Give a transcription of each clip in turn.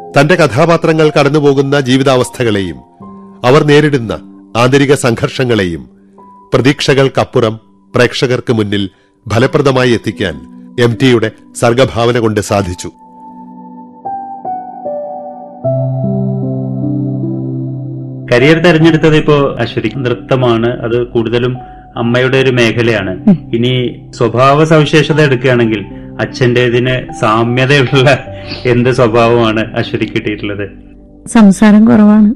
തന്റെ കഥാപാത്രങ്ങൾ കടന്നുപോകുന്ന ജീവിതാവസ്ഥകളെയും അവർ നേരിടുന്ന ആന്തരിക സംഘർഷങ്ങളെയും പ്രതീക്ഷകൾക്കപ്പുറം പ്രേക്ഷകർക്ക് മുന്നിൽ ഫലപ്രദമായി എത്തിക്കാൻ എം ടിയുടെ സർഗഭാവന കൊണ്ട് സാധിച്ചു കരിയർ തെരഞ്ഞെടുത്തത് ഇപ്പോ അശ്വതി നൃത്തമാണ് അത് കൂടുതലും അമ്മയുടെ ഒരു മേഖലയാണ് ഇനി സ്വഭാവ സവിശേഷത എടുക്കുകയാണെങ്കിൽ അച്ഛന്റേതിന് സാമ്യതയുള്ള എന്ത് സ്വഭാവമാണ് അശ്വതി കിട്ടിയിട്ടുള്ളത് സംസാരം കുറവാണ്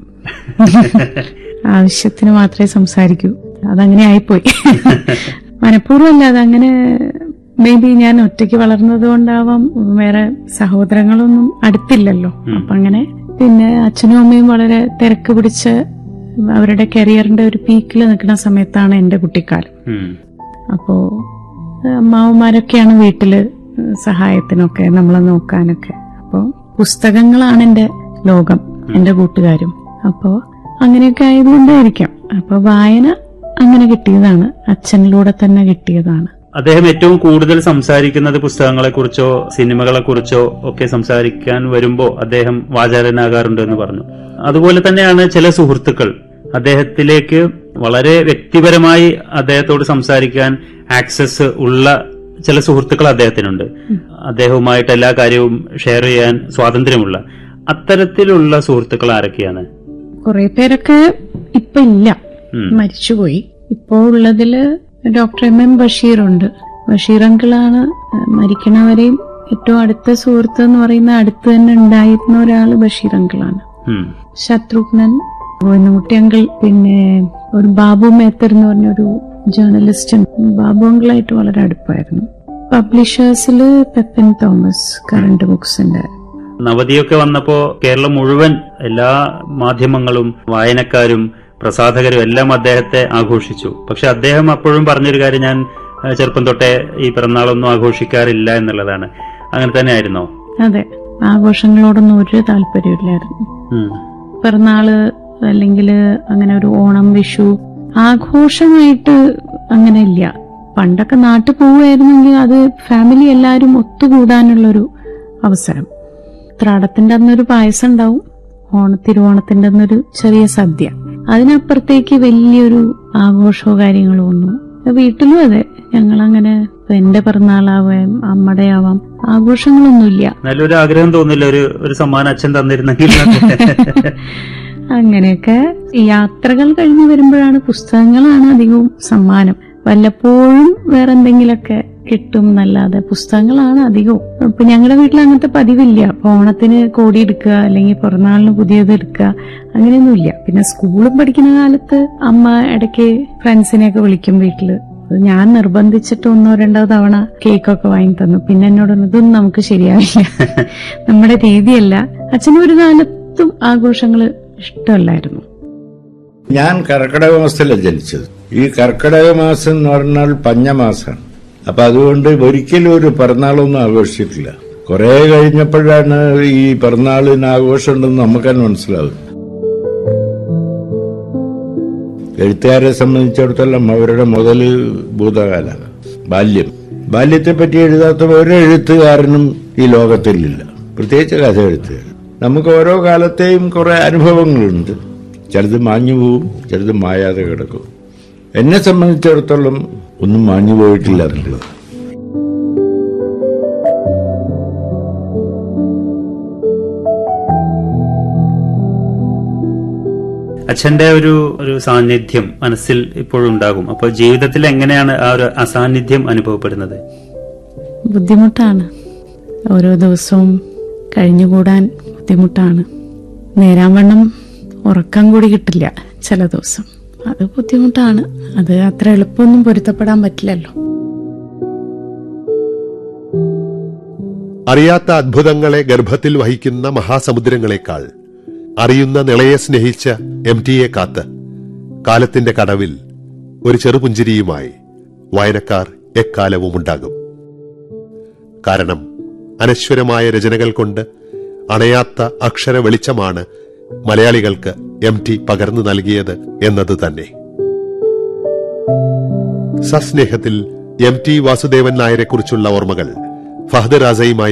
ആവശ്യത്തിന് മാത്രമേ സംസാരിക്കൂ അതങ്ങനെ ആയിപ്പോയി മനഃപൂർവ്വമല്ല അതങ്ങനെ മേ ബി ഞാൻ ഒറ്റയ്ക്ക് വളർന്നത് കൊണ്ടാവാം വേറെ സഹോദരങ്ങളൊന്നും അടുത്തില്ലല്ലോ അപ്പൊ അങ്ങനെ പിന്നെ അച്ഛനും അമ്മയും വളരെ തിരക്ക് പിടിച്ച് അവരുടെ കരിയറിന്റെ ഒരു പീക്കിൽ നിൽക്കുന്ന സമയത്താണ് എന്റെ കുട്ടിക്കാലം ഉം. അപ്പോ അമ്മാവന്മാരൊക്കെയാണ് വീട്ടില് സഹായത്തിനൊക്കെ നമ്മളെ നോക്കാനൊക്കെ അപ്പോ പുസ്തകങ്ങളാണ് എന്റെ ലോകം എന്റെ കൂട്ടുകാരും അപ്പോ അങ്ങനെയൊക്കെ ആയതുകൊണ്ടായിരിക്കാം അപ്പൊ വായന അങ്ങനെ കിട്ടിയതാണ് അച്ഛനിലൂടെ തന്നെ കിട്ടിയതാണ് അദ്ദേഹം ഏറ്റവും കൂടുതൽ സംസാരിക്കുന്നത് പുസ്തകങ്ങളെ കുറിച്ചോ സിനിമകളെ കുറിച്ചോ ഒക്കെ സംസാരിക്കാൻ വരുമ്പോ അദ്ദേഹം വാചാലനാകാറുണ്ട് എന്ന് പറഞ്ഞു അതുപോലെ തന്നെയാണ് ചില സുഹൃത്തുക്കൾ അദ്ദേഹത്തിലേക്ക് വളരെ വ്യക്തിപരമായി അദ്ദേഹത്തോട് സംസാരിക്കാൻ ആക്സസ് ഉള്ള ചില സുഹൃത്തുക്കൾ അദ്ദേഹത്തിനുണ്ട് അദ്ദേഹവുമായിട്ട് എല്ലാ കാര്യവും ഷെയർ ചെയ്യാൻ സ്വാതന്ത്ര്യമുള്ള അത്തരത്തിലുള്ള സുഹൃത്തുക്കൾ ആരൊക്കെയാണ് കുറെ പേരൊക്കെ ഇപ്പൊ ഇല്ല ഉം. മരിച്ചുപോയി ഇപ്പോ ഉള്ളതില് ഡോക്ടർ എം എം ബഷീറുണ്ട് ബഷീർ അങ്കിളാണ് മരിക്കണവരെയും ഏറ്റവും അടുത്ത സുഹൃത്ത് എന്ന് പറയുന്ന അടുത്ത് തന്നെ ഉണ്ടായിരുന്ന ഒരാള് ബഷീർ അങ്കിളാണ് ഉം. ശത്രുഘ്നൻ ഗോവിന്ദൻകുട്ടി അങ്കിൾ പിന്നെ ഒരു ബാബു മേത്തർ എന്ന് പറഞ്ഞൊരു ജേർണലിസ്റ്റ് ബാബു അങ്കിളായിട്ട് വളരെ അടുപ്പായിരുന്നു പബ്ലിഷേഴ്സില് പെപ്പൻ തോമസ് കറണ്ട് ബുക്സിന്റെ നവതിയൊക്കെ വന്നപ്പോ കേരളം മുഴുവൻ എല്ലാ മാധ്യമങ്ങളും വായനക്കാരും പ്രസാധകരും എല്ലാം അദ്ദേഹത്തെ ആഘോഷിച്ചു പക്ഷെ അദ്ദേഹം അപ്പോഴും പറഞ്ഞൊരു കാര്യം ഞാൻ ഏഹ്, ചെറുപ്പം തൊട്ടേ ഈ പിറന്നാളൊന്നും ആഘോഷിക്കാറില്ല എന്നുള്ളതാണ് അങ്ങനെ തന്നെ ആയിരുന്നോ അതെ ആഘോഷങ്ങളോടൊന്നും ഒരു താല്പര്യമില്ലായിരുന്നു ഉം. പിറന്നാള് അല്ലെങ്കിൽ അങ്ങനെ ഒരു ഓണം വിഷു ആഘോഷമായിട്ട് അങ്ങനെ ഇല്ല പണ്ടൊക്കെ നാട്ടിൽ പോവുമായിരുന്നെങ്കിൽ അത് ഫാമിലി എല്ലാവരും ഒത്തുകൂടാനുള്ളൊരു അവസരം ത്രാടത്തിന്റെ അന്നൊരു പായസം ഉണ്ടാവും ഓണ തിരുവോണത്തിന്റെ അന്നൊരു ചെറിയ സദ്യ അതിനപ്പുറത്തേക്ക് വലിയൊരു ആഘോഷമോ കാര്യങ്ങളോ ഒന്നും വീട്ടിലും അതെ ഞങ്ങളങ്ങനെ ഇപ്പൊ എന്റെ പിറന്നാളാവാം അമ്മയുടെ ആവാം ആഘോഷങ്ങളൊന്നുമില്ല നല്ലൊരു ആഗ്രഹം തോന്നില്ല ഒരു ഒരു സമ്മാനം അച്ഛൻ തന്നിരുന്നെങ്കിൽ അങ്ങനെയൊക്കെ യാത്രകൾ കഴിഞ്ഞു വരുമ്പോഴാണ് പുസ്തകങ്ങളാണ് അധികവും സമ്മാനം വല്ലപ്പോഴും വേറെ എന്തെങ്കിലുമൊക്കെ കിട്ടും എന്നല്ലാതെ പുസ്തകങ്ങളാണ് അധികവും ഇപ്പൊ ഞങ്ങളുടെ വീട്ടിൽ അങ്ങനത്തെ പതിവില്ല അപ്പൊ ഓണത്തിന് കോടി എടുക്കുക അല്ലെങ്കിൽ പിറന്നാളിന് പുതിയത് എടുക്കുക അങ്ങനെയൊന്നുമില്ല പിന്നെ സ്കൂളും പഠിക്കുന്ന കാലത്ത് അമ്മ ഇടയ്ക്ക് ഫ്രണ്ട്സിനെയൊക്കെ വിളിക്കും വീട്ടില് അത് ഞാൻ നിർബന്ധിച്ചിട്ട് ഒന്നോ രണ്ടോ തവണ കേക്കൊക്കെ വാങ്ങി തന്നു പിന്നെ എന്നോട് പറഞ്ഞു, ഇതൊന്നും നമുക്ക് ശരിയാവില്ല നമ്മുടെ രീതിയല്ല അച്ഛനും ഒരു കാലത്തും ആഘോഷങ്ങള് ഇഷ്ടമല്ലായിരുന്നു ഞാൻ കർക്കിടക മാസത്തിലാണ് ജനിച്ചത് ഈ കർക്കിടക മാസം എന്ന് പറഞ്ഞാൽ പഞ്ഞമാസമാണ് അപ്പൊ അതുകൊണ്ട് ഒരിക്കലും ഒരു പിറന്നാളൊന്നും ആഘോഷിച്ചിട്ടില്ല കുറെ കഴിഞ്ഞപ്പോഴാണ് ഈ പിറന്നാളിന് ആഘോഷം ഉണ്ടെന്ന് നമുക്ക് തന്നെ മനസ്സിലാവുന്നത് എഴുത്തുകാരെ സംബന്ധിച്ചിടത്തോളം അവരുടെ മുതല് ഭൂതകാല ബാല്യം ബാല്യത്തെ പറ്റി എഴുതാത്ത ഒരു എഴുത്തുകാരനും ഈ ലോകത്തിലില്ല പ്രത്യേകിച്ച് കഥ എഴുത്തുകാരൻ നമുക്ക് ഓരോ കാലത്തെയും കുറെ അനുഭവങ്ങളുണ്ട് ചിലത് മാഞ്ഞു പോവും ചിലത് മായാതെ കിടക്കും എന്നെ സംബന്ധിച്ചിടത്തോളം ഒന്നും മാഞ്ഞു പോയിട്ടില്ല എന്നുള്ളത് അച്ഛന്റെ ഒരു ഒരു സാന്നിധ്യം മനസ്സിൽ ഇപ്പോഴും ഉണ്ടാകും അപ്പൊ ജീവിതത്തിൽ എങ്ങനെയാണ് ആ ഒരു അസാന്നിധ്യം അനുഭവപ്പെടുന്നത് ബുദ്ധിമുട്ടാണ് ഓരോ ദിവസവും കഴിഞ്ഞുകൂടാൻ ബുദ്ധിമുട്ടാണ് നേരാവണ്ണം ഉറക്കം കൂടി കിട്ടില്ല ചില ദിവസം അത് ബുദ്ധിമുട്ടാണ് അത് അത്ര എളുപ്പമൊന്നും പൊരുത്തപ്പെടാൻ പറ്റില്ലല്ലോ അറിയാത്ത അത്ഭുതങ്ങളെ ഗർഭത്തിൽ വഹിക്കുന്ന മഹാസമുദ്രങ്ങളെക്കാൾ അറിയുന്ന നിളയെ സ്നേഹിച്ച എം ടിയെ കാത്ത് കാലത്തിന്റെ കടവിൽ ഒരു ചെറുപുഞ്ചിരിയുമായി വായനക്കാർ എക്കാലവും ഉണ്ടാകും കാരണം അനശ്വരമായ രചനകൾ കൊണ്ട് അണയാത്ത അക്ഷര വെളിച്ചമാണ് മലയാളികൾക്ക് എം ടി പകർന്നു നൽകിയത് എന്നത് തന്നെ സസ്നേഹത്തിൽ എം ടി വാസുദേവൻ നായരെക്കുറിച്ചുള്ള ഓർമ്മകൾ ഫഹദ് റാസയുമായി